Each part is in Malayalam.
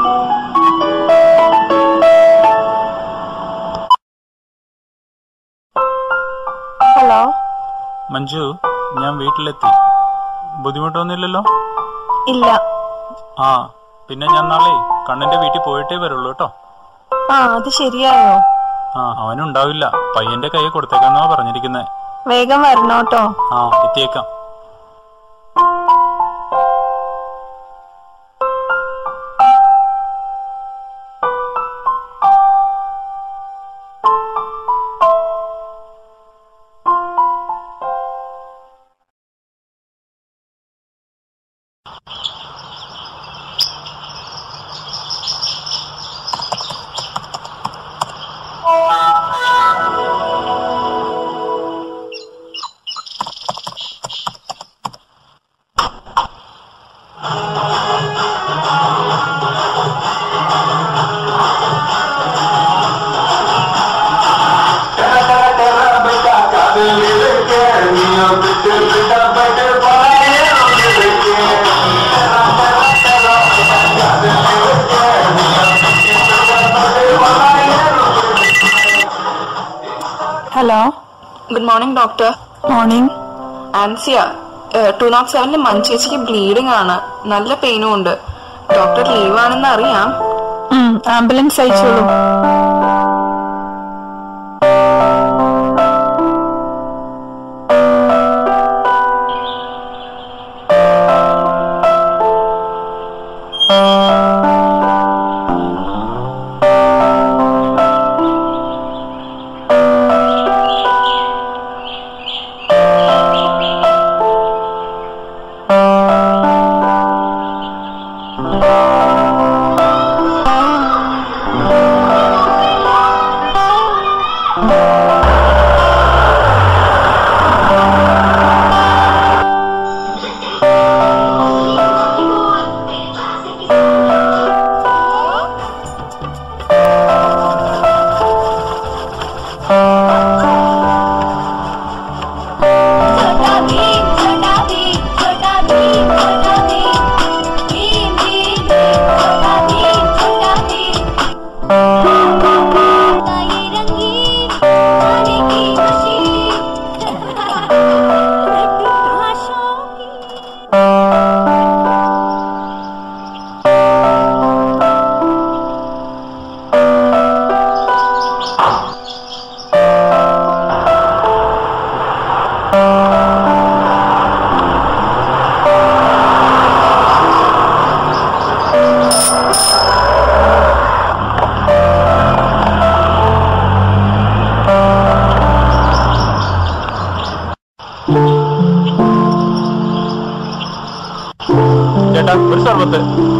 ഹലോ മഞ്ജു ഞാൻ വീട്ടിലെത്തി ബുദ്ധിമുട്ടൊന്നുമില്ലല്ലോ ഇല്ല ആ പിന്നെ ഞാൻ നാളെ കണ്ണന്റെ വീട്ടിൽ പോയിട്ടേ വരുള്ളൂ കേട്ടോ ആ അത് ശരിയായോ ആ അവനുണ്ടാവില്ല പയ്യന്റെ കൈ കൊടുത്തേക്കാന്നാ പറഞ്ഞിരിക്കുന്നത് വേഗം വരണോട്ടോ ആ എത്തിയേക്കാം hello good morning doctor morning Ansiya two nought സെവനിൽ മഞ്ചേച്ചിക്ക് ബ്ലീഡിംഗ് ആണ് നല്ല പെയിനും ഉണ്ട് ഡോക്ടർ ലീവ് ആണെന്ന് അറിയാം ആംബുലൻസ് അയച്ചോളൂ छोटा भीम छोटा भीम छोटा भीम छोटा भीम भीम भीम छोटा भीम छोटा भीम ये रंगीन खाने की मशीन घासों की ചേട്ടാ ഒരു സർബത്ത്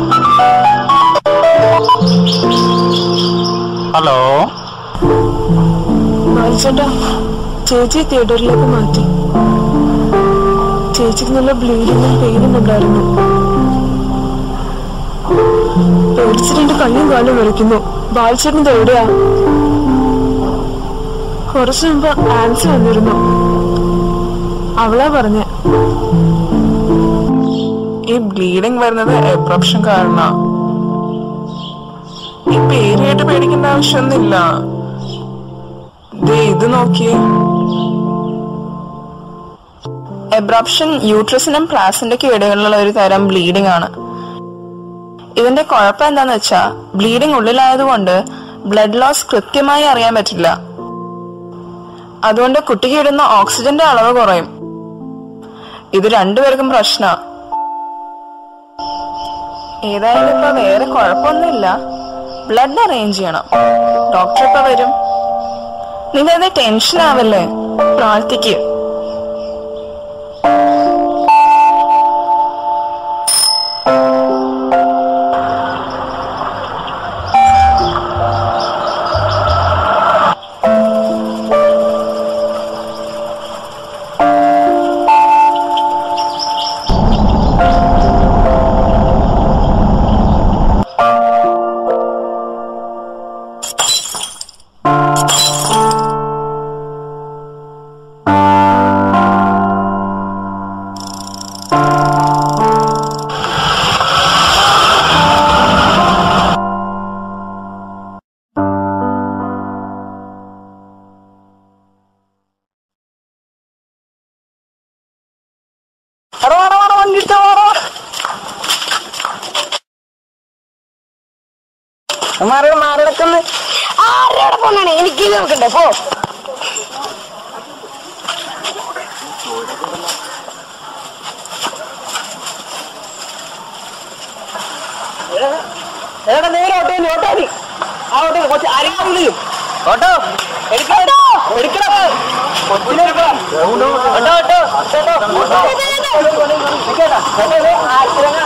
ഹലോ ചേട്ടാ ചേച്ചി തിയേറ്ററിലേക്ക് മാറ്റി ചേച്ചിക്ക് നല്ല ബ്ലീഡിങ്ങും പെയിനും ഉണ്ടായിരുന്നു പേടിച്ചിട്ട് എന്റെ കണ്ണും കാലും വലിക്കുന്നു ബാൽച്ചേട്ടൻ എവിടെയാ കുറച്ചു മുമ്പ് ആൻസി വന്നിരുന്നു അവളാ പറഞ്ഞേ ഈ ബ്ലീഡിംഗ് വരുന്നത് എബ്രപ്ഷൻ കാരണ ഈ പേര് കേട്ട് പേടിക്കേണ്ട ആവശ്യമൊന്നുമില്ല ദേ ഇത് നോക്കിയേ എബ്രപ്ഷൻ യൂട്രസിനും പ്ലാസിന്റെക്കും ഇടയിലുള്ള ഒരു തരം ബ്ലീഡിംഗ് ആണ് ഇതിന്റെ കുഴപ്പം എന്താന്ന് വെച്ചാ ബ്ലീഡിംഗ് ഉള്ളിലായതുകൊണ്ട് ബ്ലഡ് ലോസ് കൃത്യമായി അറിയാൻ പറ്റില്ല അതുകൊണ്ട് കുട്ടിക്ക് ഇടുന്ന ഓക്സിജന്റെ അളവ് കുറയും ഇത് രണ്ടുപേർക്കും പ്രശ്ന ഏതായാലും ഇപ്പൊ വേറെ കുഴപ്പമൊന്നുമില്ല ബ്ലഡ് അറേഞ്ച് ചെയ്യണം ഡോക്ടർ ഇപ്പൊ വരും നിങ്ങൾ ടെൻഷൻ ആവല്ലേ പ്രാർത്ഥിക്ക് മാറി മാറിടക്കുന്ന ആരുടെ പോണാണ് എനിക്ക് നോക്കണ്ടേ പോ എടാ നേരെ ഓട്ടോ ഓട്ടോ മതി ആ ഓട്ടോ കുറച്ച് ആരെങ്കിലും വിളിക്കും ഓട്ടോ എടുക്കണോ എടുക്കണം കൊച്ചിനെ എടുക്കണം ഓട്ടോ ഓട്ടോ ഓട്ടോ നിൽക്കണ്ട ഓട്ടോ ആക്സിഡന്റ്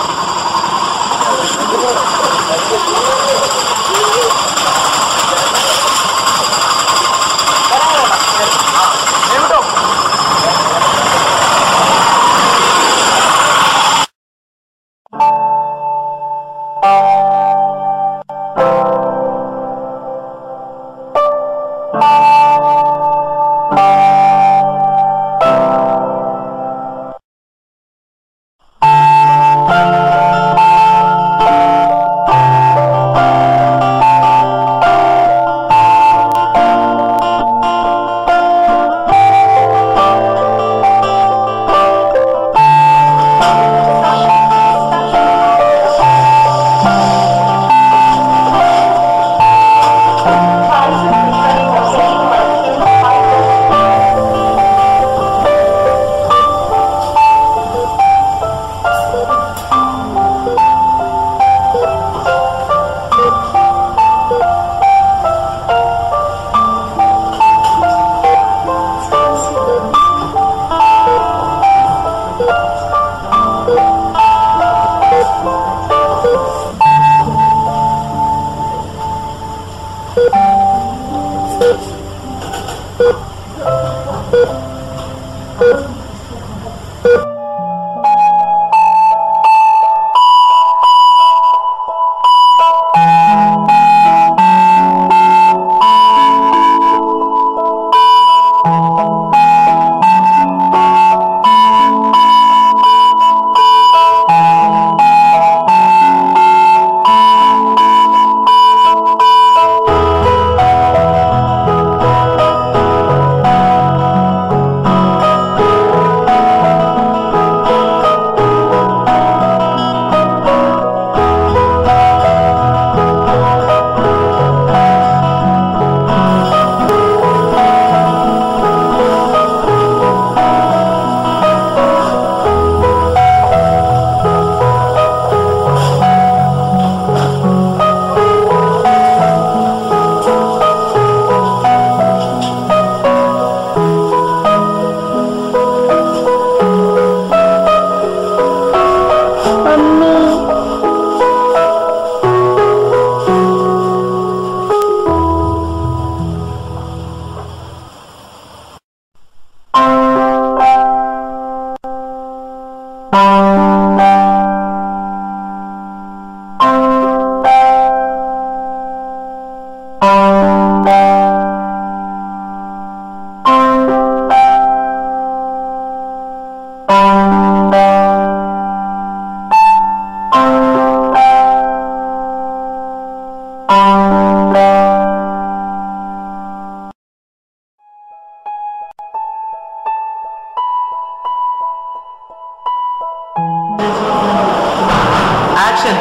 ആക്ഷൻ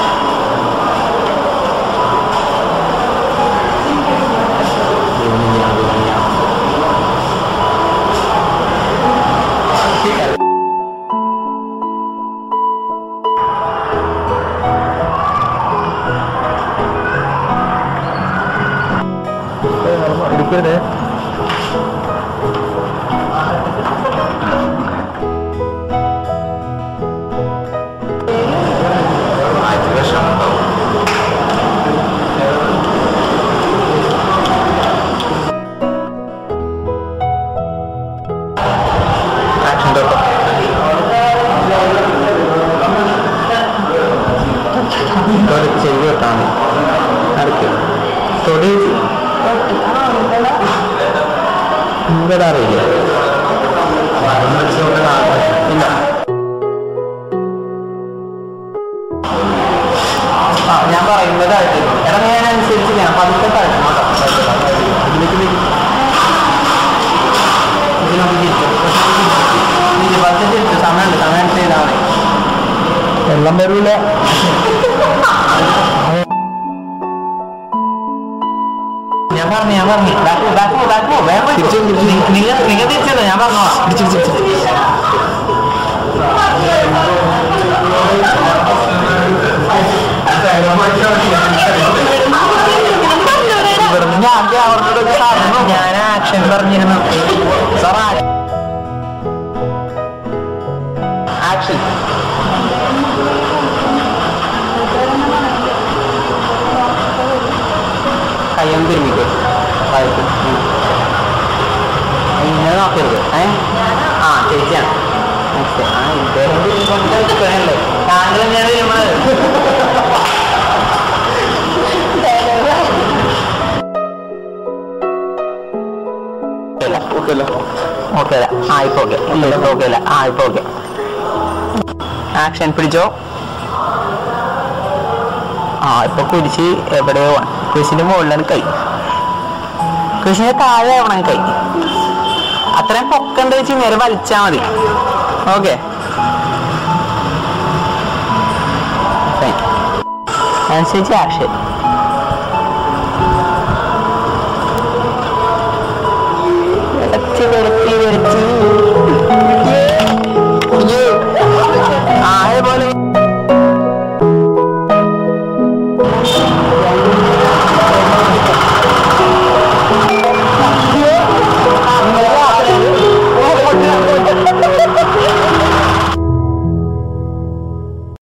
എടുക്കരുത് ആക്ഷൻ തൊട്ടോ തൊടക്ക് ചെയ്ത് വെട്ടാണ് അടുത്ത് തൊടി ഇവിടെ അറിയില്ല ഇല്ല ആ ഞാൻ പറയുന്നതായിട്ട് എടാ ഞാൻ അനുസരിച്ച് ഞാൻ പതുക്കെ തരണം കേട്ടോ ഇതിലേക്ക് നിൽക്കും ഇതിനൊക്കെ തിരിച്ചു ഇത് പതുക്കെ തിരിച്ചു സമയമുണ്ട് സമയം ചെയ്താൽ മതി വെള്ളം വരൂല ഞാൻ പറഞ്ഞു ഞാൻ പറഞ്ഞു ബാക്ക് ബാക്ക് ബാക്ക് പോ വേഗം തിരിച്ചു നിങ്ങൾ നിങ്ങൾ തിരിച്ചത് ഞാൻ പറഞ്ഞോളാം ഇവിടുന്ന് ഞാൻ ആദ്യം അവരുടെ ഒരു സാധനം ഞാൻ ആക്ഷൻ പറഞ്ഞിരുന്നു സാർ ആക്ഷൻ കയ്യൊന്ന് തിരുമിക്കോ താഴത്ത് ഇങ്ങനെ നോക്കരുത് ഏ ആ ചേച്ചിയാണ് നെക്സ്റ്റ് ആ ഇദ്ദേഹം തിരുമ്പല്ലേ താങ്കൾ തന്നെയാണ് തിരുമ്പത് ഓക്കെ ആ ഇപ്പൊ ഓക്കെ ഓക്കെ അല്ല ആ ഇപ്പൊ ഓക്കെ ആക്ഷൻ പിടിച്ചോ ആ ഇപ്പൊ കുരിശ് എവിടെയോ ആണ് കുരിശിന്റെ മുകളിലാണ് കൈ കുരിശിന്റെ താഴെ ആവണം കൈ അത്രയും പൊക്കണ്ട വെച്ച് നേരെ വലിച്ചാ മതി ഓക്കെ അനുസരിച്ച് ആക്ഷൻ ഇടച്ച് വെളുത്ത്